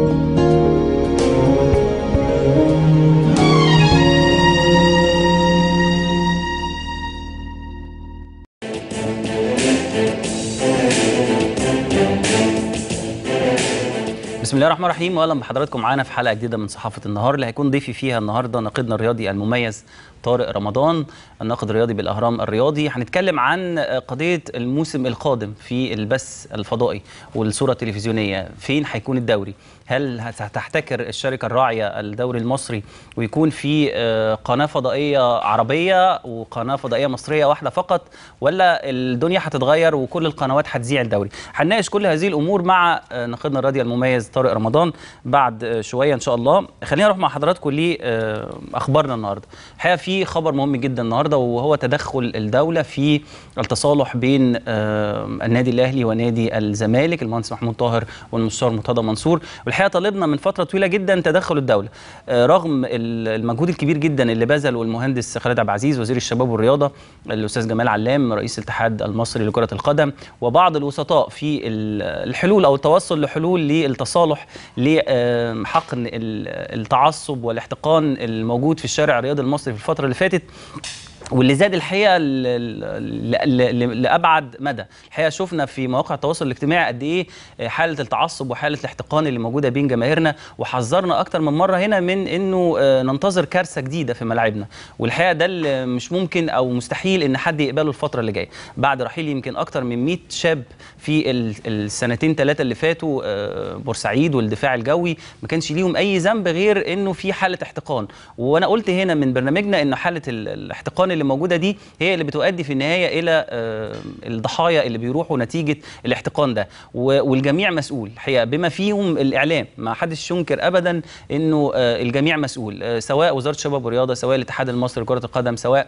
بسم الله الرحمن الرحيم واهلا بحضراتكم معانا في حلقه جديده من صحافه النهار اللي هيكون ضيفي فيها النهارده ناقدنا الرياضي المميز طارق رمضان الناقد الرياضي بالاهرام الرياضي هنتكلم عن قضيه الموسم القادم في البث الفضائي والصوره التلفزيونيه فين هيكون الدوري هل هتحتكر الشركه الراعيه الدوري المصري ويكون في قناه فضائيه عربيه وقناه فضائيه مصريه واحده فقط ولا الدنيا هتتغير وكل القنوات هتذيع الدوري هنناقش كل هذه الامور مع ناقدنا الرياضي المميز طارق رمضان بعد شويه ان شاء الله خلينا نروح مع حضراتكم لاخبارنا النهارده الحقيقه في خبر مهم جدا النهارده وهو تدخل الدوله في التصالح بين النادي الاهلي ونادي الزمالك المهندس محمود طاهر والمستشار مرتضى منصور والحقيقه طالبنا من فتره طويله جدا تدخل الدوله رغم المجهود الكبير جدا اللي بذله المهندس خالد عبد العزيز وزير الشباب والرياضه الاستاذ جمال علام رئيس الاتحاد المصري لكره القدم وبعض الوسطاء في الحلول او التوصل لحلول للتصالح لحقن التعصب والاحتقان الموجود في الشارع الرياضي المصري في الفتره اللي فاتت واللي زاد الحقيقه لابعد مدى الحقيقه شفنا في مواقع التواصل الاجتماعي قد ايه حاله التعصب وحاله الاحتقان اللي موجوده بين جماهيرنا وحذرنا اكتر من مره هنا من انه ننتظر كارثه جديده في ملاعبنا والحقيقه ده اللي مش ممكن او مستحيل ان حد يقبله الفتره اللي جايه بعد رحيل يمكن اكتر من 100 شاب في السنتين ثلاثه اللي فاتوا بورسعيد والدفاع الجوي ما كانش ليهم اي ذنب غير انه في حاله احتقان وانا قلت هنا من برنامجنا انه حاله الاحتقان اللي موجوده دي هي اللي بتؤدي في النهايه الى الضحايا اللي بيروحوا نتيجه الاحتقان ده والجميع مسؤول الحقيقه بما فيهم الاعلام ما حدش ينكر ابدا انه الجميع مسؤول سواء وزاره الشباب والرياضه سواء الاتحاد المصري لكره القدم سواء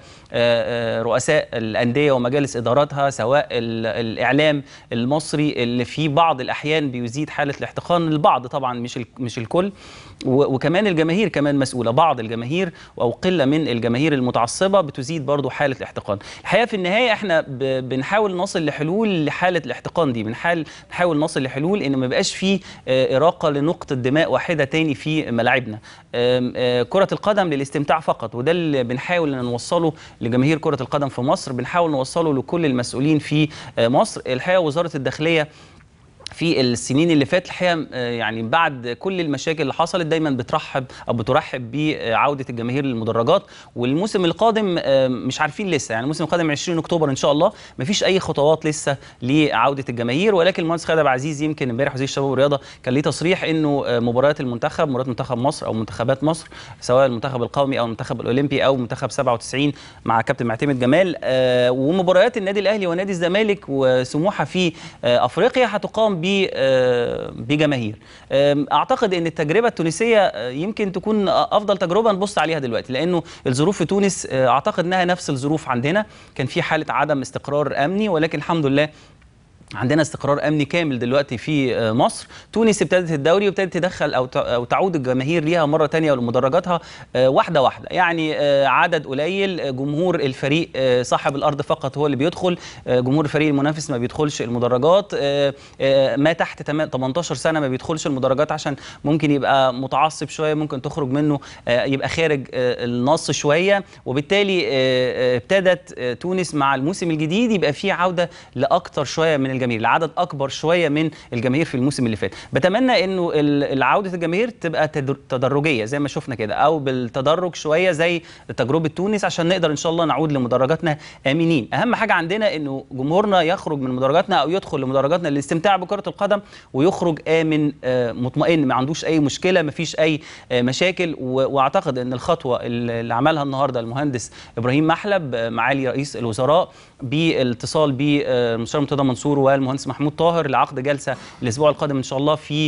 رؤساء الانديه ومجالس اداراتها سواء الاعلام المصري اللي في بعض الاحيان بيزيد حاله الاحتقان البعض طبعا مش مش الكل وكمان الجماهير كمان مسؤوله بعض الجماهير او قله من الجماهير المتعصبه بتزيد برضو حاله الاحتقان الحقيقه في النهايه احنا بنحاول نصل لحلول لحاله الاحتقان دي بنحاول نحاول نصل لحلول ان ما يبقاش في اراقه لنقطه دماء واحده تاني في ملاعبنا كره القدم للاستمتاع فقط وده اللي بنحاول نوصله لجماهير كره القدم في مصر بنحاول نوصله لكل المسؤولين في مصر الحقيقه وزاره الداخليه في السنين اللي فاتت الحقيقه يعني بعد كل المشاكل اللي حصلت دايما بترحب او بترحب بعوده الجماهير للمدرجات والموسم القادم مش عارفين لسه يعني الموسم القادم 20 اكتوبر ان شاء الله مفيش اي خطوات لسه لعوده الجماهير ولكن المهندس خالد عبد العزيز يمكن امبارح وزير الشباب والرياضه كان ليه تصريح انه مباريات المنتخب مباريات منتخب مصر او منتخبات مصر سواء المنتخب القومي او المنتخب الاولمبي او منتخب 97 مع كابتن معتمد جمال ومباريات النادي الاهلي ونادي الزمالك وسموحه في افريقيا هتقام بجماهير اعتقد ان التجربه التونسيه يمكن تكون افضل تجربه نبص عليها دلوقتي لانه الظروف في تونس اعتقد انها نفس الظروف عندنا كان في حاله عدم استقرار امني ولكن الحمد لله عندنا استقرار امني كامل دلوقتي في مصر تونس ابتدت الدوري وابتدت تدخل او او تعود الجماهير ليها مره ثانيه لمدرجاتها واحده واحده يعني عدد قليل جمهور الفريق صاحب الارض فقط هو اللي بيدخل جمهور الفريق المنافس ما بيدخلش المدرجات ما تحت 18 سنه ما بيدخلش المدرجات عشان ممكن يبقى متعصب شويه ممكن تخرج منه يبقى خارج النص شويه وبالتالي ابتدت تونس مع الموسم الجديد يبقى في عوده لاكثر شويه من الجماهير لعدد اكبر شويه من الجماهير في الموسم اللي فات بتمنى انه عوده الجماهير تبقى تدرجيه زي ما شفنا كده او بالتدرج شويه زي تجربه تونس عشان نقدر ان شاء الله نعود لمدرجاتنا امنين اهم حاجه عندنا انه جمهورنا يخرج من مدرجاتنا او يدخل لمدرجاتنا للاستمتاع بكره القدم ويخرج امن مطمئن ما عندوش اي مشكله ما فيش اي مشاكل واعتقد ان الخطوه اللي عملها النهارده المهندس ابراهيم محلب معالي رئيس الوزراء بالاتصال بالمستشار مرتضى منصور والمهندس محمود طاهر لعقد جلسه الاسبوع القادم ان شاء الله في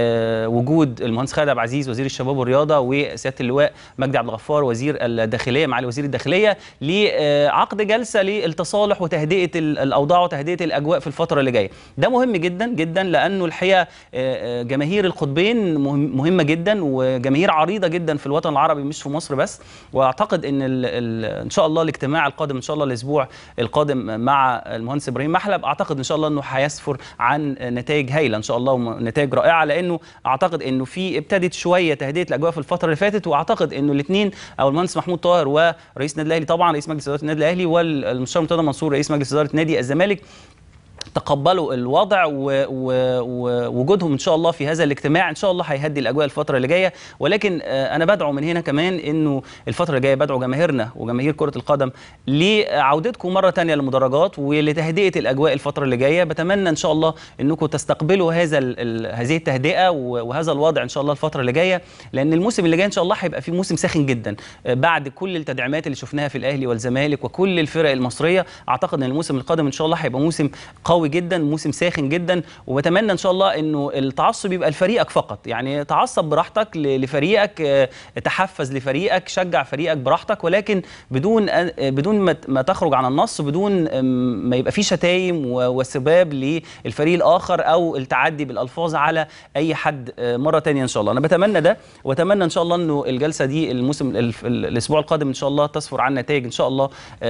وجود المهندس خالد عبد العزيز وزير الشباب والرياضه وسياده اللواء مجدي عبد الغفار وزير الداخليه معالي وزير الداخليه لعقد جلسه للتصالح وتهدئه الاوضاع وتهدئه الاجواء في الفتره اللي جايه ده مهم جدا جدا لانه الحقيقه جماهير القطبين مهمه جدا وجماهير عريضه جدا في الوطن العربي مش في مصر بس واعتقد ان ال ال ان شاء الله الاجتماع القادم ان شاء الله الاسبوع القادم مع المهندس ابراهيم محلب اعتقد ان شاء الله الله انه هيسفر عن نتائج هايله ان شاء الله ونتائج رائعه لانه اعتقد انه في ابتدت شويه تهدئه الاجواء في الفتره اللي فاتت واعتقد انه الاثنين او المهندس محمود طاهر ورئيس النادي الاهلي طبعا رئيس مجلس اداره النادي الاهلي والمستشار مرتضى منصور رئيس مجلس اداره نادي الزمالك تقبلوا الوضع ووجودهم ان شاء الله في هذا الاجتماع ان شاء الله هيهدي الاجواء الفتره اللي جايه ولكن انا بدعو من هنا كمان انه الفتره اللي جايه بدعو جماهيرنا وجماهير كره القدم لعودتكم مره ثانيه للمدرجات ولتهدئه الاجواء الفتره اللي جايه بتمنى ان شاء الله انكم تستقبلوا هذا هذه التهدئه وهذا الوضع ان شاء الله الفتره اللي جايه لان الموسم اللي جاي ان شاء الله هيبقى فيه موسم ساخن جدا بعد كل التدعيمات اللي شفناها في الاهلي والزمالك وكل الفرق المصريه اعتقد ان الموسم القادم ان شاء الله هيبقى موسم قوي جدا موسم ساخن جدا وبتمنى ان شاء الله انه التعصب يبقى لفريقك فقط يعني تعصب براحتك لفريقك تحفز لفريقك شجع فريقك براحتك ولكن بدون بدون ما تخرج عن النص بدون ما يبقى في شتايم وسباب للفريق الاخر او التعدي بالالفاظ على اي حد مره ثانيه ان شاء الله انا بتمنى ده واتمنى ان شاء الله انه الجلسه دي الموسم الاسبوع القادم ان شاء الله تسفر عن نتائج ان شاء الله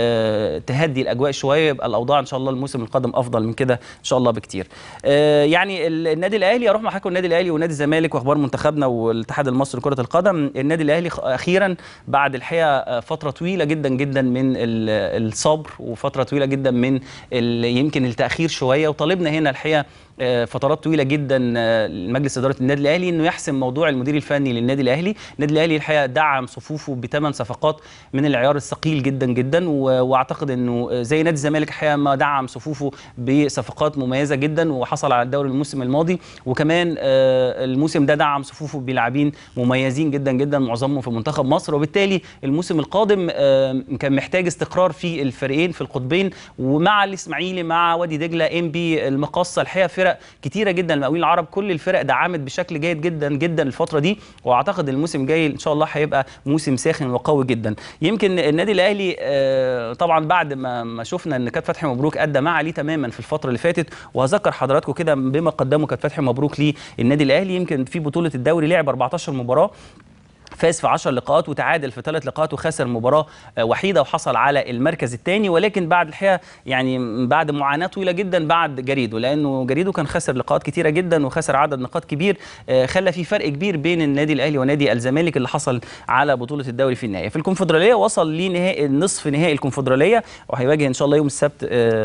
تهدي الاجواء شويه يبقى الاوضاع ان شاء الله الموسم القادم افضل من كده ان شاء الله بكتير آه يعني النادي الاهلي اروح معاكم النادي الاهلي ونادي الزمالك واخبار منتخبنا والاتحاد المصري لكره القدم النادي الاهلي اخيرا بعد الحقيقه فتره طويله جدا جدا من الصبر وفتره طويله جدا من يمكن التاخير شويه وطالبنا هنا الحقيقه فترات طويله جدا لمجلس اداره النادي الاهلي انه يحسم موضوع المدير الفني للنادي الاهلي، النادي الاهلي الحقيقه دعم صفوفه بثمان صفقات من العيار الثقيل جدا جدا واعتقد انه زي نادي الزمالك الحقيقه ما دعم صفوفه بصفقات مميزه جدا وحصل على الدوري الموسم الماضي وكمان الموسم ده دعم صفوفه بلاعبين مميزين جدا جدا معظمهم في منتخب مصر وبالتالي الموسم القادم كان محتاج استقرار في الفريقين في القطبين ومع الاسماعيلي مع وادي دجله ام بي المقصه الحقيقه فرق كتيره جدا المقاولين العرب كل الفرق دعمت بشكل جيد جدا جدا الفتره دي واعتقد الموسم الجاي ان شاء الله هيبقى موسم ساخن وقوي جدا يمكن النادي الاهلي طبعا بعد ما ما شفنا ان كابتن فتحي مبروك ادى ما عليه تماما في الفتره اللي فاتت وهذكر حضراتكم كده بما قدمه كابتن فتحي مبروك للنادي الاهلي يمكن في بطوله الدوري لعب 14 مباراه فاز في 10 لقاءات وتعادل في ثلاث لقاءات وخسر مباراه وحيده وحصل على المركز الثاني ولكن بعد الحقيقه يعني بعد معاناه طويله جدا بعد جريدو لانه جريدو كان خسر لقاءات كثيره جدا وخسر عدد نقاط كبير خلى في فرق كبير بين النادي الاهلي ونادي الزمالك اللي حصل على بطوله الدوري في النهايه في الكونفدراليه وصل لنهائي نصف نهائي الكونفدراليه وهيواجه ان شاء الله يوم السبت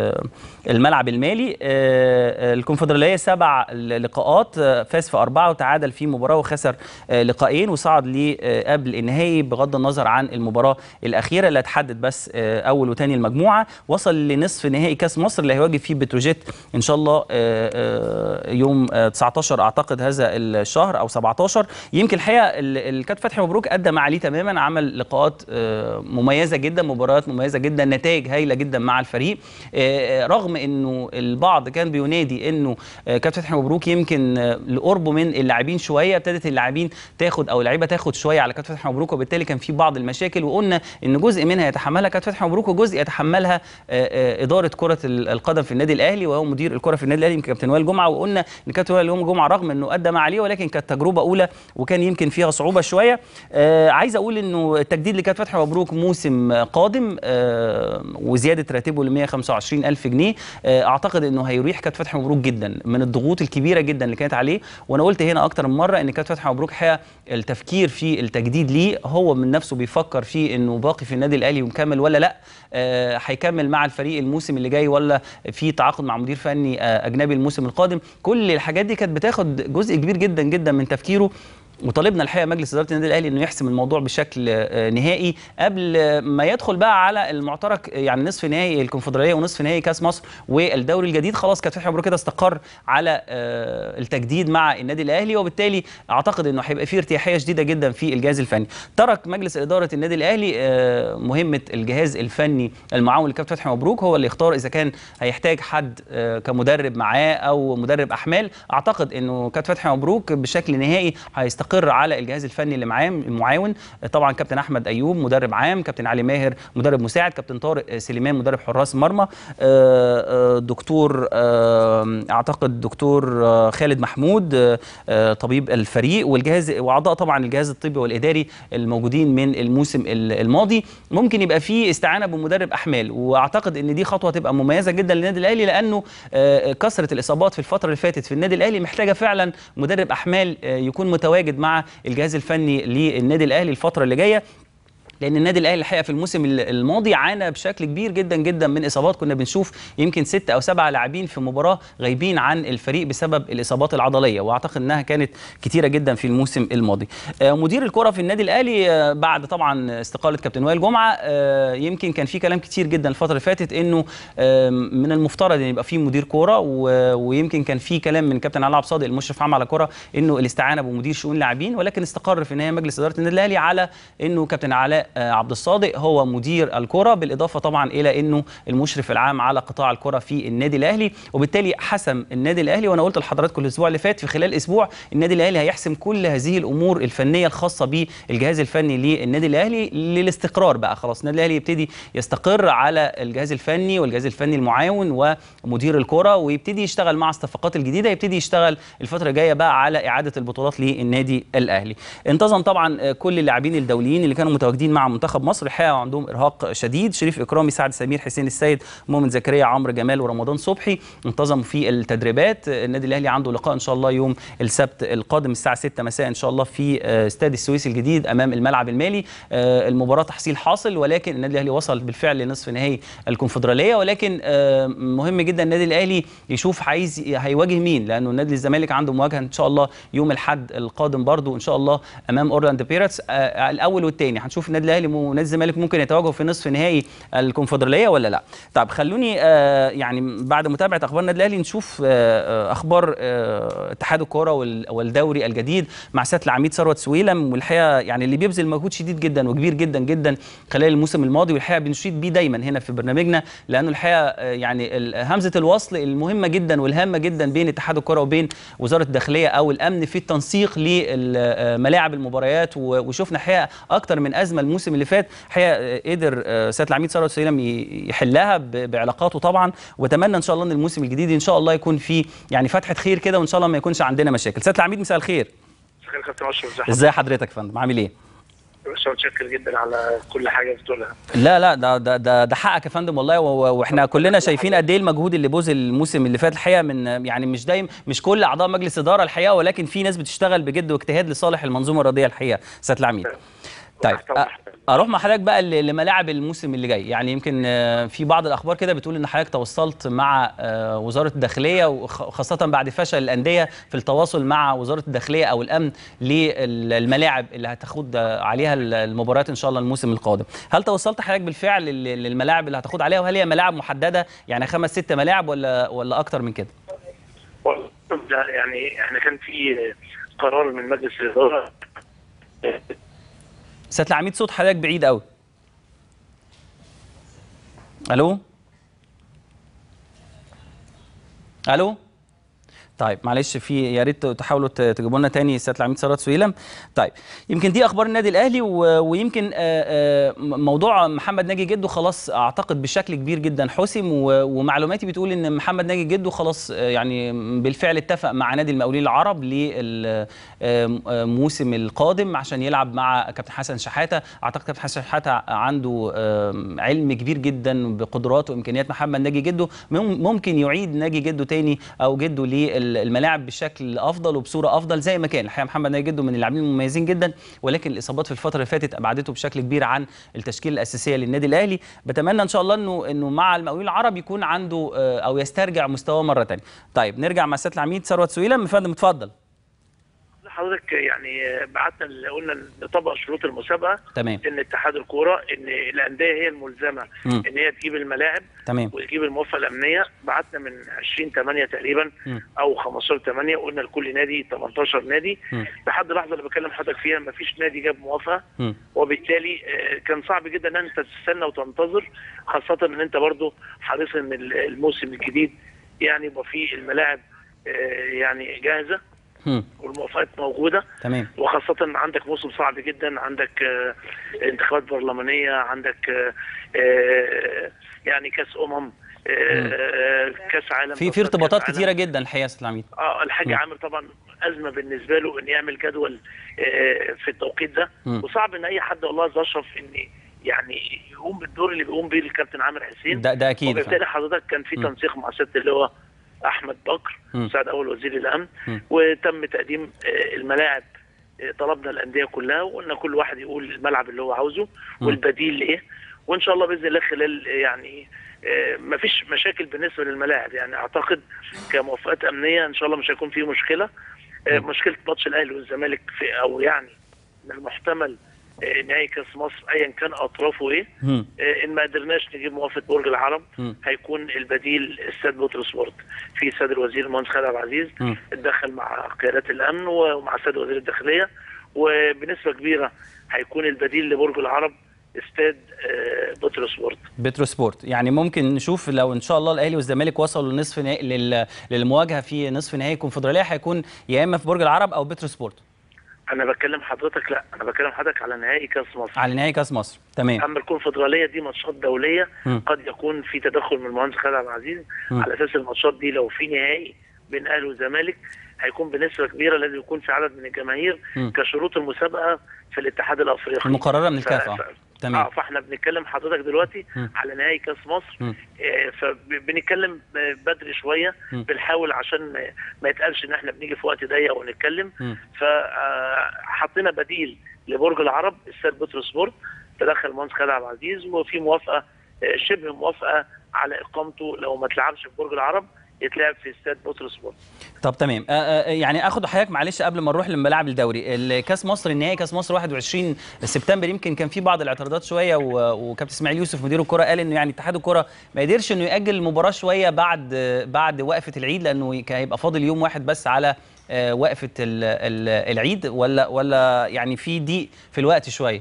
الملعب المالي الكونفدراليه سبع لقاءات فاز في اربعه وتعادل في مباراه وخسر لقاءين وصعد ل قبل النهائي بغض النظر عن المباراه الاخيره اللي هتحدد بس اول وثاني المجموعه وصل لنصف نهائي كاس مصر اللي هيواجه فيه بتروجيت ان شاء الله يوم 19 اعتقد هذا الشهر او 17 يمكن الحقيقه الكابتن فتحي مبروك ادى ما عليه تماما عمل لقاءات مميزه جدا مباريات مميزه جدا نتائج هايله جدا مع الفريق رغم انه البعض كان بينادي انه كابتن فتحي مبروك يمكن لقربه من اللاعبين شويه ابتدت اللاعبين تاخد او اللعيبه تاخد شويه على كابتن فتحي مبروك وبالتالي كان في بعض المشاكل وقلنا ان جزء منها يتحملها كابتن فتحي مبروك وجزء يتحملها اداره كره القدم في النادي الاهلي وهو مدير الكره في النادي الاهلي يمكن كابتن وائل جمعه وقلنا ان كابتن وائل جمعه رغم انه ادى ما عليه ولكن كانت تجربه اولى وكان يمكن فيها صعوبه شويه عايز اقول انه التجديد لكابتن فتحي مبروك موسم قادم وزياده راتبه ل 125 الف جنيه اعتقد انه هيريح كابتن فتحي مبروك جدا من الضغوط الكبيره جدا اللي كانت عليه وانا قلت هنا اكتر من مره ان كابتن فتحي مبروك الحقيقه التفكير في التجديد ليه هو من نفسه بيفكر في انه باقي في النادي الاهلي ومكمل ولا لا هيكمل آه مع الفريق الموسم اللي جاي ولا في تعاقد مع مدير فني آه اجنبي الموسم القادم كل الحاجات دي كانت بتاخد جزء كبير جدا جدا من تفكيره وطالبنا الحقيقه مجلس اداره النادي الاهلي انه يحسم الموضوع بشكل نهائي قبل ما يدخل بقى على المعترك يعني نصف نهائي الكونفدراليه ونصف نهائي كاس مصر والدوري الجديد خلاص كابتن فتحي مبروك كده استقر على التجديد مع النادي الاهلي وبالتالي اعتقد انه هيبقى في ارتياحيه شديده جدا في الجهاز الفني ترك مجلس اداره النادي الاهلي مهمه الجهاز الفني المعاون لكابتن فتحي مبروك هو اللي يختار اذا كان هيحتاج حد كمدرب معاه او مدرب احمال اعتقد انه كابتن فتحي مبروك بشكل نهائي هيستقر يستقر على الجهاز الفني اللي معاه المعاون طبعا كابتن احمد ايوب مدرب عام كابتن علي ماهر مدرب مساعد كابتن طارق سليمان مدرب حراس مرمى دكتور اعتقد دكتور خالد محمود طبيب الفريق والجهاز واعضاء طبعا الجهاز الطبي والاداري الموجودين من الموسم الماضي ممكن يبقى في استعانه بمدرب احمال واعتقد ان دي خطوه تبقى مميزه جدا للنادي الاهلي لانه كثره الاصابات في الفتره اللي فاتت في النادي الاهلي محتاجه فعلا مدرب احمال يكون متواجد مع الجهاز الفني للنادي الاهلي الفتره اللي جايه لان النادي الاهلي الحقيقه في الموسم الماضي عانى بشكل كبير جدا جدا من اصابات كنا بنشوف يمكن ستة او سبعة لاعبين في مباراه غايبين عن الفريق بسبب الاصابات العضليه واعتقد انها كانت كتيره جدا في الموسم الماضي مدير الكره في النادي الاهلي بعد طبعا استقاله كابتن وائل جمعه يمكن كان في كلام كتير جدا الفتره اللي فاتت انه من المفترض ان يبقى في مدير كوره ويمكن كان في كلام من كابتن علاء عبد الصادق المشرف عام على الكره انه الاستعانه بمدير شؤون لاعبين ولكن استقر في النهايه مجلس اداره النادي الاهلي على انه كابتن علاء عبد الصادق هو مدير الكره بالاضافه طبعا الى انه المشرف العام على قطاع الكره في النادي الاهلي وبالتالي حسم النادي الاهلي وانا قلت لحضراتكم الاسبوع اللي فات في خلال اسبوع النادي الاهلي هيحسم كل هذه الامور الفنيه الخاصه بالجهاز الفني للنادي الاهلي للاستقرار بقى خلاص النادي الاهلي يبتدي يستقر على الجهاز الفني والجهاز الفني المعاون ومدير الكره ويبتدي يشتغل مع الصفقات الجديده يبتدي يشتغل الفتره الجايه بقى على اعاده البطولات للنادي الاهلي انتظم طبعا كل اللاعبين الدوليين اللي كانوا متواجدين مع منتخب مصر الحقيقه عندهم ارهاق شديد شريف اكرامي سعد سمير حسين السيد مؤمن زكريا عمرو جمال ورمضان صبحي انتظموا في التدريبات النادي الاهلي عنده لقاء ان شاء الله يوم السبت القادم الساعه 6 مساء ان شاء الله في استاد السويس الجديد امام الملعب المالي المباراه تحصيل حاصل ولكن النادي الاهلي وصل بالفعل لنصف نهائي الكونفدراليه ولكن مهم جدا النادي الاهلي يشوف عايز هيواجه مين لانه النادي الزمالك عنده مواجهه ان شاء الله يوم الاحد القادم برضو ان شاء الله امام اورلاند بيرتس الاول والثاني هنشوف النادي الاهلي ونادي الزمالك ممكن يتواجهوا في نصف نهائي الكونفدراليه ولا لا طب خلوني آه يعني بعد متابعه اخبار النادي الاهلي نشوف آه اخبار آه اتحاد الكوره والدوري الجديد مع سياده العميد ثروت سويلم والحقيقه يعني اللي بيبذل مجهود شديد جدا وكبير جدا جدا خلال الموسم الماضي والحقيقه بنشيد بيه دايما هنا في برنامجنا لانه الحقيقه يعني همزه الوصل المهمه جدا والهامه جدا بين اتحاد الكوره وبين وزاره الداخليه او الامن في التنسيق لملاعب المباريات وشفنا الحقيقه اكتر من ازمه الموسم اللي فات الحقيقه قدر سياده العميد ثروت سليم يحلها بعلاقاته طبعا واتمنى ان شاء الله ان الموسم الجديد ان شاء الله يكون فيه يعني فتحه خير كده وان شاء الله ما يكونش عندنا مشاكل سياده العميد مساء الخير مساء الخير كابتن اشرف ازي حضرتك يا فندم عامل ايه باشا متشكر جدا على كل حاجه بتقولها لا لا ده ده ده, ده حقك يا فندم والله واحنا كلنا شايفين قد ايه المجهود اللي بذل الموسم اللي فات الحقيقه من يعني مش دايم مش كل اعضاء مجلس اداره الحقيقه ولكن في ناس بتشتغل بجد واجتهاد لصالح المنظومه الرياضيه الحقيقه سياده العميد طيب اروح مع حضرتك بقى لملاعب الموسم اللي جاي يعني يمكن في بعض الاخبار كده بتقول ان حضرتك تواصلت مع وزاره الداخليه وخاصه بعد فشل الانديه في التواصل مع وزاره الداخليه او الامن للملاعب اللي هتاخد عليها المباريات ان شاء الله الموسم القادم هل توصلت حضرتك بالفعل للملاعب اللي هتاخد عليها وهل هي ملاعب محدده يعني خمس ست ملاعب ولا ولا اكتر من كده يعني احنا كان في قرار من مجلس الاداره سياده العميد صوت حضرتك بعيد قوي الو الو طيب معلش في يا ريت تحاولوا تجيبوا لنا تاني سياده العميد ثروت سويلم طيب يمكن دي اخبار النادي الاهلي ويمكن موضوع محمد ناجي جده خلاص اعتقد بشكل كبير جدا حسم ومعلوماتي بتقول ان محمد ناجي جده خلاص يعني بالفعل اتفق مع نادي المقاولين العرب للموسم القادم عشان يلعب مع كابتن حسن شحاته اعتقد كابتن حسن شحاته عنده علم كبير جدا بقدرات وامكانيات محمد ناجي جده ممكن يعيد ناجي جده تاني او جده ليه الملاعب بشكل افضل وبصوره افضل زي ما كان الحقيقه محمد ناجي جده من اللاعبين المميزين جدا ولكن الاصابات في الفتره اللي فاتت ابعدته بشكل كبير عن التشكيله الاساسيه للنادي الاهلي بتمنى ان شاء الله انه انه مع المقاولين العرب يكون عنده او يسترجع مستواه مره ثانيه طيب نرجع مع سياده العميد ثروت سويلم فندم اتفضل حضرتك يعني بعتنا قلنا نطبق شروط المسابقه تمام ان اتحاد الكوره ان الانديه هي الملزمه مم. ان هي تجيب الملاعب تمام وتجيب الموافقه الامنيه بعتنا من 20 8 تقريبا مم. او 15 8 قلنا لكل نادي 18 نادي مم. لحد اللحظه اللي بكلم حضرتك فيها ما فيش نادي جاب موافقه مم. وبالتالي آه، كان صعب جدا ان انت تستنى وتنتظر خاصه ان انت برضو حريص ان الموسم الجديد يعني يبقى فيه الملاعب آه، يعني جاهزه هم. والموافقات موجوده تمام وخاصة عندك موسم صعب جدا عندك آه، انتخابات برلمانية عندك آه، آه، يعني كأس أمم آه، كأس عالم في في تصفيات ارتباطات كأس عالم. كتيره جدا الحقيقه يا استاذ العميد اه الحاج مم. عامر طبعا أزمة بالنسبة له إن يعمل جدول آه، في التوقيت ده مم. وصعب إن أي حد والله عز أشرف إن يعني يقوم بالدور اللي بيقوم بيه الكابتن عامر حسين ده ده اكيد وبالتالي حضرتك كان في مم. تنسيق مع سياده اللواء احمد بكر مم. مساعد اول وزير الامن مم. وتم تقديم آه، الملاعب آه، طلبنا الانديه كلها وقلنا كل واحد يقول الملعب اللي هو عاوزه مم. والبديل ايه وان شاء الله باذن الله خلال آه، يعني ما فيش مشاكل بالنسبه للملاعب يعني اعتقد كموافقات امنيه ان شاء الله مش هيكون في مشكله آه، مم. مشكله ماتش الاهلي والزمالك في او يعني من المحتمل آه، نهائي كاس مصر ايا كان اطرافه ايه هم. آه، ان ما قدرناش نجيب موافقه برج العرب مم. هيكون البديل استاد بطرسبورت في سيد الوزير المهندس خالد عبد العزيز مم. اتدخل مع قيادات الامن ومع سيد وزير الداخليه وبنسبه كبيره هيكون البديل لبرج العرب استاد آه، بطرسبورت بترو سبورت يعني ممكن نشوف لو ان شاء الله الاهلي والزمالك وصلوا لنصف نهائي لل- للمواجهه في نصف نهائي الكونفدراليه هيكون يا اما في برج العرب او بترو سبورت انا بكلم حضرتك لا انا بكلم حضرتك على نهائي كاس مصر على نهائي كاس مصر تمام اما الكونفدراليه دي ماتشات دوليه مم. قد يكون في تدخل من المهندس خالد عبد العزيز مم. على اساس الماتشات دي لو في نهائي بين اهلي والزمالك هيكون بنسبه كبيره لازم يكون في عدد من الجماهير مم. كشروط المسابقه في الاتحاد الافريقي المقرره من ف- الكاف اه ف- تمام اه فاحنا بنتكلم حضرتك دلوقتي مم. على نهائي كاس مصر مم. آه، فبنتكلم بدري شويه مم. بنحاول عشان ما- ما يتقالش ان احنا بنيجي في وقت ضيق ونتكلم مم. فحطينا بديل لبرج العرب استاد بتروسبورت تدخل المهندس خالد عبد العزيز وفي موافقه آه، شبه موافقه على اقامته لو ما تلعبش في برج العرب يتلعب في استاد بتروسبورت طب تمام آه، آه، يعني اخد حضرتك معلش قبل ما نروح لملاعب الدوري الكاس مصر النهائي كاس مصر 21 سبتمبر يمكن كان في بعض الاعتراضات شويه و- وكابتن اسماعيل يوسف مدير الكره قال انه يعني اتحاد الكره ما قدرش انه ياجل المباراه شويه بعد بعد وقفه العيد لانه كان هيبقى فاضل يوم واحد بس على آه، وقفه ال- ال- العيد ولا ولا يعني في ضيق في الوقت شويه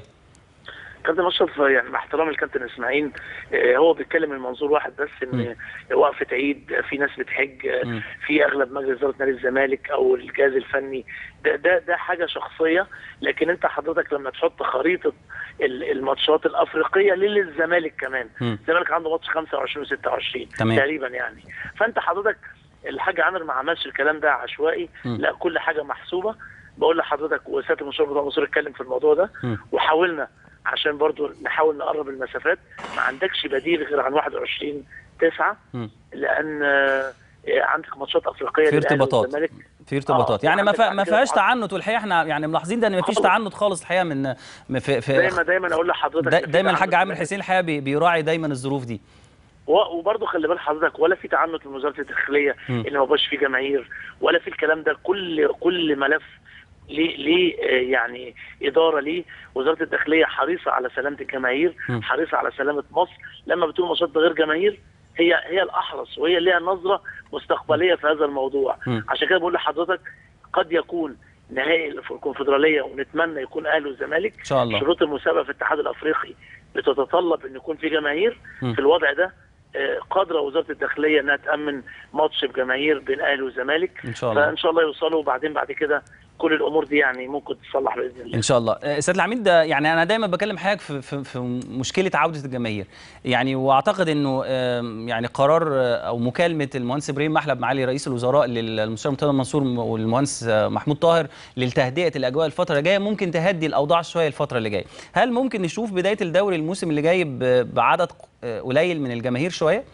كابتن اشرف يعني مع احترام الكابتن اسماعيل آه، هو بيتكلم من منظور واحد بس ان وقفه عيد في ناس بتحج آه، مم. في اغلب مجلس اداره نادي الزمالك او الجهاز الفني ده ده ده حاجه شخصيه لكن انت حضرتك لما تحط خريطه ال- الماتشات الافريقيه للزمالك كمان مم. الزمالك عنده ماتش 25 و26 تمام. تقريبا يعني فانت حضرتك الحاج عامر ما عملش الكلام ده عشوائي مم. لا كل حاجه محسوبه بقول لحضرتك وسياده المستشار بتاع مصر اتكلم في الموضوع ده مم. وحاولنا عشان برضو نحاول نقرب المسافات ما عندكش بديل غير عن 21 9 مم. لان آه، عندك ماتشات افريقيه في للأهلي ارتباطات. والزمالك. في ارتباطات آه، يعني ما وعندك فا- بعد ما كده فيهاش طبعاً. تعنت والحقيقه احنا يعني ملاحظين ده ان ما فيش خالص. تعنت خالص الحقيقه من من- في, في دايما دايما اقول لحضرتك دا إن في دايما الحاج تعنت عامر حسين الحقيقه بي- بيراعي دايما الظروف دي و- وبرضه خلي بال حضرتك ولا في تعنت من وزاره الداخليه مم. ان ما بقاش في جماهير ولا في الكلام ده كل كل ملف ليه ليه آه، يعني اداره ليه وزاره الداخليه حريصه على سلامه الجماهير مم. حريصه على سلامه مصر لما بتقول ماتشات بغير جماهير هي هي الاحرص وهي ليها نظره مستقبليه في هذا الموضوع مم. عشان كده بقول لحضرتك قد يكون نهائي الكونفدراليه ونتمنى يكون اهلي والزمالك ان شاء الله شروط المسابقه في الاتحاد الافريقي بتتطلب ان يكون في جماهير مم. في الوضع ده آه، قادره وزاره الداخليه انها تامن ماتش بجماهير بين اهلي والزمالك ان شاء الله فان شاء الله يوصلوا وبعدين بعد كده كل الامور دي يعني ممكن تصلح باذن الله ان شاء الله آه، سياده العميد ده يعني انا دايما بكلم حضرتك في, في, في مشكله عوده الجماهير يعني واعتقد انه آم، يعني قرار آه، او مكالمه المهندس ابراهيم محلب معالي رئيس الوزراء للمستشار مرتضى منصور والمهندس آه، محمود طاهر لتهدئه الاجواء الفتره الجايه ممكن تهدي الاوضاع شويه الفتره اللي جايه هل ممكن نشوف بدايه الدوري الموسم اللي جاي ب- بعدد آه، قليل من الجماهير شويه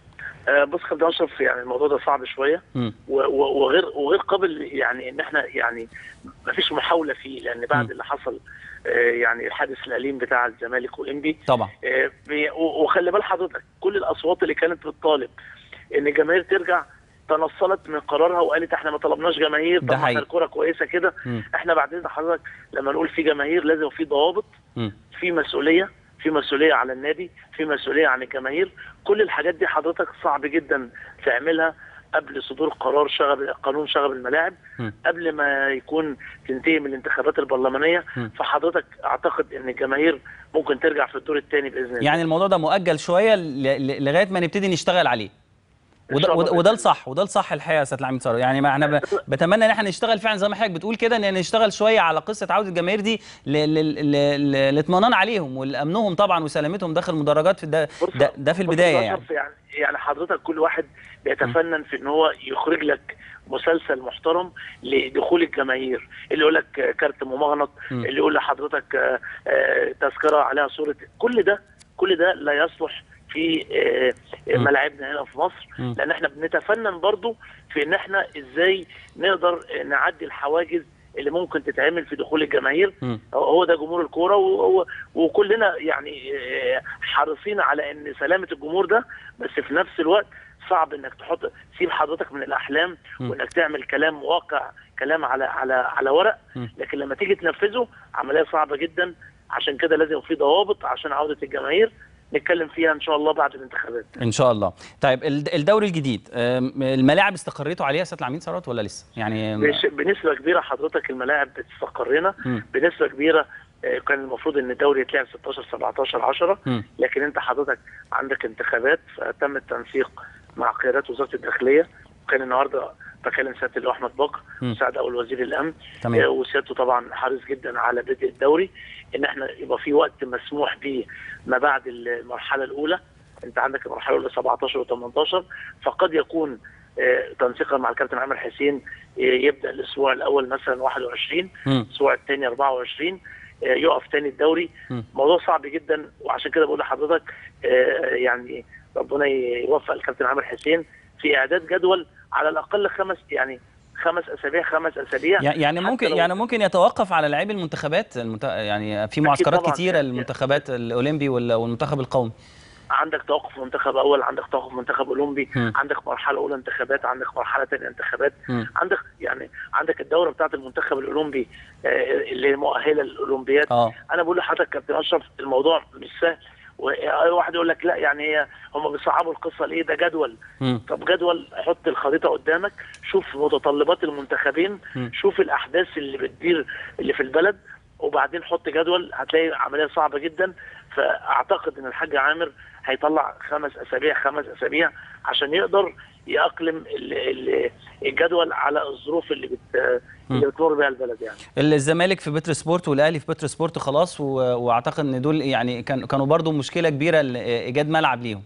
آه، بص خالد اشرف يعني الموضوع ده صعب شويه مم. و- و- وغير وغير قابل يعني ان احنا يعني ما فيش محاوله فيه لان بعد مم. اللي حصل آه، يعني الحادث الاليم بتاع الزمالك وانبي طبعا آه، بي- و- وخلي بال حضرتك كل الاصوات اللي كانت بتطالب ان الجماهير ترجع تنصلت من قرارها وقالت احنا ما طلبناش جماهير طب ده ما احنا حقيقي. الكوره كويسه كده مم. احنا بعدين حضرتك لما نقول في جماهير لازم في ضوابط مم. في مسؤوليه في مسؤوليه على النادي في مسؤوليه عن الجماهير كل الحاجات دي حضرتك صعب جدا تعملها قبل صدور قرار شغب قانون شغب الملاعب مم. قبل ما يكون تنتهي من الانتخابات البرلمانيه مم. فحضرتك اعتقد ان الجماهير ممكن ترجع في الدور الثاني باذن الله يعني الموضوع ده مؤجل شويه ل- ل- لغايه ما نبتدي نشتغل عليه إن وده, شاء الله وده, بإذن وده الله. الصح وده الصح الحقيقه يا استاذ العميد ثروت يعني ما احنا ب- بتمنى ان احنا نشتغل فعلا زي ما حضرتك بتقول كده ان نشتغل شويه على قصه عوده الجماهير دي ل- ل- ل- ل- للاطمئنان عليهم والامنهم طبعا وسلامتهم داخل المدرجات في ده بص- ده, ده في بص البدايه يا يعني أشرف، يعني يعني حضرتك كل واحد بيتفنن في ان هو يخرج لك مسلسل محترم لدخول الجماهير اللي يقول لك كارت ممغنط م. اللي يقول لحضرتك آه، آه، تذكره عليها صوره كل ده كل ده لا يصلح في آه، م. ملاعبنا هنا في مصر م. لان احنا بنتفنن برضو في ان احنا ازاي نقدر نعدي الحواجز اللي ممكن تتعمل في دخول الجماهير م. هو ده جمهور الكوره و- و- وكلنا يعني آه، حريصين على ان سلامه الجمهور ده بس في نفس الوقت صعب انك تحط سيب حضرتك من الاحلام م. وانك تعمل كلام واقع كلام على على على ورق م. لكن لما تيجي تنفذه عمليه صعبه جدا عشان كده لازم في ضوابط عشان عوده الجماهير نتكلم فيها ان شاء الله بعد الانتخابات ان شاء الله طيب الد- الدوري الجديد أم، الملاعب استقريتوا عليها يا استاذ العميد ثروت ولا لسه يعني بش- بنسبه كبيره حضرتك الملاعب بتستقرنا م. بنسبه كبيره آه، كان المفروض ان الدوري يتلعب 16 17 10 م. لكن انت حضرتك عندك انتخابات فتم التنسيق مع قيادات وزاره الداخليه وكان النهارده بكلم سياده اللواء احمد بكر م. مساعد اول وزير الامن تمام. آه، وسيادته طبعا حريص جدا على بدء الدوري ان احنا يبقى في وقت مسموح به ما بعد المرحله الاولى انت عندك المرحله الاولى 17 و18 فقد يكون آه، تنسيقا مع الكابتن عامر حسين آه، يبدا الاسبوع الاول مثلا 21 م. الاسبوع الثاني 24 آه، يقف تاني الدوري م. موضوع صعب جدا وعشان كده بقول لحضرتك آه، يعني ربنا يوفق الكابتن عامر حسين في اعداد جدول على الاقل خمس يعني خمس اسابيع خمس اسابيع يع- يعني حتى ممكن لو- يعني ممكن يتوقف على لاعبي المنتخبات المنت... يعني في معسكرات طبعاً. كتيره للمنتخبات الاولمبي وال- والمنتخب القومي عندك توقف منتخب اول عندك توقف منتخب اولمبي م. عندك مرحله اولى انتخابات عندك مرحله ثانيه انتخابات م. عندك يعني عندك الدوره بتاعه المنتخب الاولمبي آه، اللي مؤهله للاولمبياد اه انا بقول لحضرتك كابتن اشرف الموضوع مش سهل واحد يقول لك لا يعني هي هم بيصعبوا القصه ليه ده جدول م. طب جدول حط الخريطه قدامك شوف متطلبات المنتخبين م. شوف الاحداث اللي بتدير اللي في البلد وبعدين حط جدول هتلاقي عمليه صعبه جدا فاعتقد ان الحاج عامر هيطلع خمس اسابيع خمس اسابيع عشان يقدر يأقلم ال- ال- الجدول على الظروف اللي بت اللي بتمر بها البلد يعني الزمالك في بتر سبورت والاهلي في بتر سبورت خلاص و... واعتقد ان دول يعني كان... كانوا برضو مشكله كبيره ل- ايجاد ملعب ليهم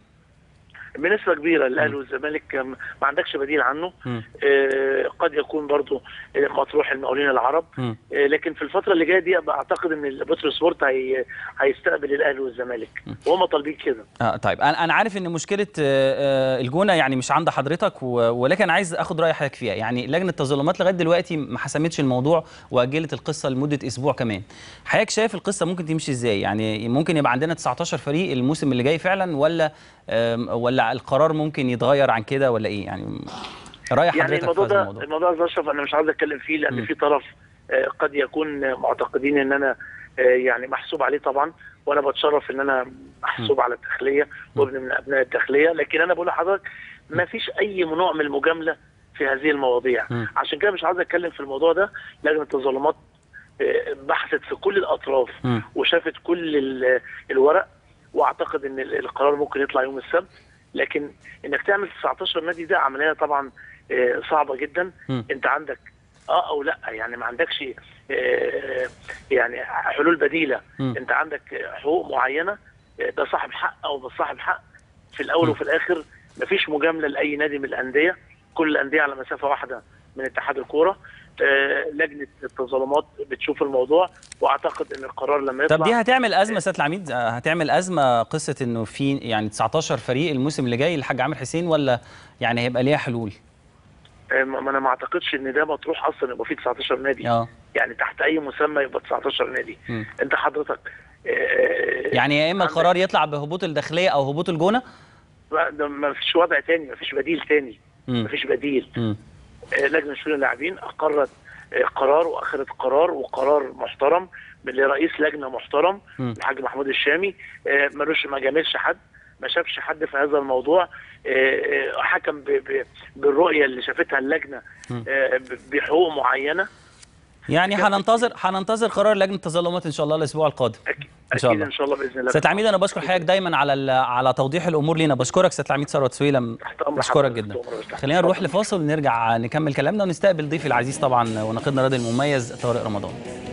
بنسبه كبيره الاهلي والزمالك ما عندكش بديل عنه م. آه، قد يكون برضو آه، مطروح المقاولين العرب م. آه، لكن في الفتره اللي جايه دي اعتقد ان البترو سبورت هي هيستقبل الاهلي والزمالك وهم طالبين كده آه طيب انا انا عارف ان مشكله آه، آه، الجونه يعني مش عند حضرتك و... ولكن عايز اخد راي حضرتك فيها يعني لجنه التظلمات لغايه دلوقتي ما حسمتش الموضوع واجلت القصه لمده اسبوع كمان حضرتك شايف القصه ممكن تمشي ازاي يعني ممكن يبقى عندنا 19 فريق الموسم اللي جاي فعلا ولا آم، ولا القرار ممكن يتغير عن كده ولا ايه يعني راي يعني حضرتك الموضوع في هذا ده الموضوع الموضوع ده اشرف انا مش عاوز اتكلم فيه لان م. في طرف آه، قد يكون معتقدين ان انا آه، يعني محسوب عليه طبعا وانا بتشرف ان انا محسوب على الداخليه وابن من ابناء الداخليه لكن انا بقول لحضرتك ما فيش اي نوع من المجامله في هذه المواضيع م. عشان كده مش عاوز اتكلم في الموضوع ده لجنه التظلمات آه، بحثت في كل الاطراف م. وشافت كل ال- الورق واعتقد ان ال- القرار ممكن يطلع يوم السبت لكن انك تعمل 19 نادي ده عمليه طبعا آه، صعبه جدا م. انت عندك اه او لا يعني ما عندكش آه، يعني حلول بديله م. انت عندك حقوق معينه آه، ده صاحب حق او مش صاحب حق في الاول م. وفي الاخر مفيش مجامله لاي نادي من الانديه كل الانديه على مسافه واحده من اتحاد الكوره آه، لجنه التظلمات بتشوف الموضوع واعتقد ان القرار لما يطلع طب دي هتعمل ازمه سياده العميد آه، هتعمل ازمه قصه انه في يعني 19 فريق الموسم اللي جاي الحاج عامر حسين ولا يعني هيبقى ليها حلول آه، ما انا ما اعتقدش ان ده مطروح اصلا يبقى فيه 19 نادي اه يعني تحت اي مسمى يبقى 19 نادي م. انت حضرتك آه، يعني يا اما عندك- القرار يطلع بهبوط الداخليه او هبوط الجونه ما- ده ما فيش وضع تاني ما فيش بديل تاني مم. ما فيش بديل مم. آه، لجنه شؤون اللاعبين اقرت آه، قرار واخرت قرار وقرار محترم من رئيس لجنه محترم مم. الحاج محمود الشامي آه، ملوش ما جاملش حد ما شافش حد في هذا الموضوع آه، آه، حكم ب- ب- بالرؤيه اللي شافتها اللجنه مم. آه، ب- بحقوق معينه يعني هننتظر هننتظر قرار لجنه التظلمات ان شاء الله الاسبوع القادم اكيد إن شاء اكيد الله. ان شاء الله باذن الله سياده العميد انا بشكر حضرتك دايما على ال- على توضيح الامور لينا بشكرك سياده العميد ثروت سويلم تحت أمر بشكرك حضرتك، جدا تحت أمر حضرتك. خلينا نروح لفاصل ونرجع نكمل كلامنا ونستقبل ضيفي العزيز طبعا وناقدنا الرياضي المميز طارق رمضان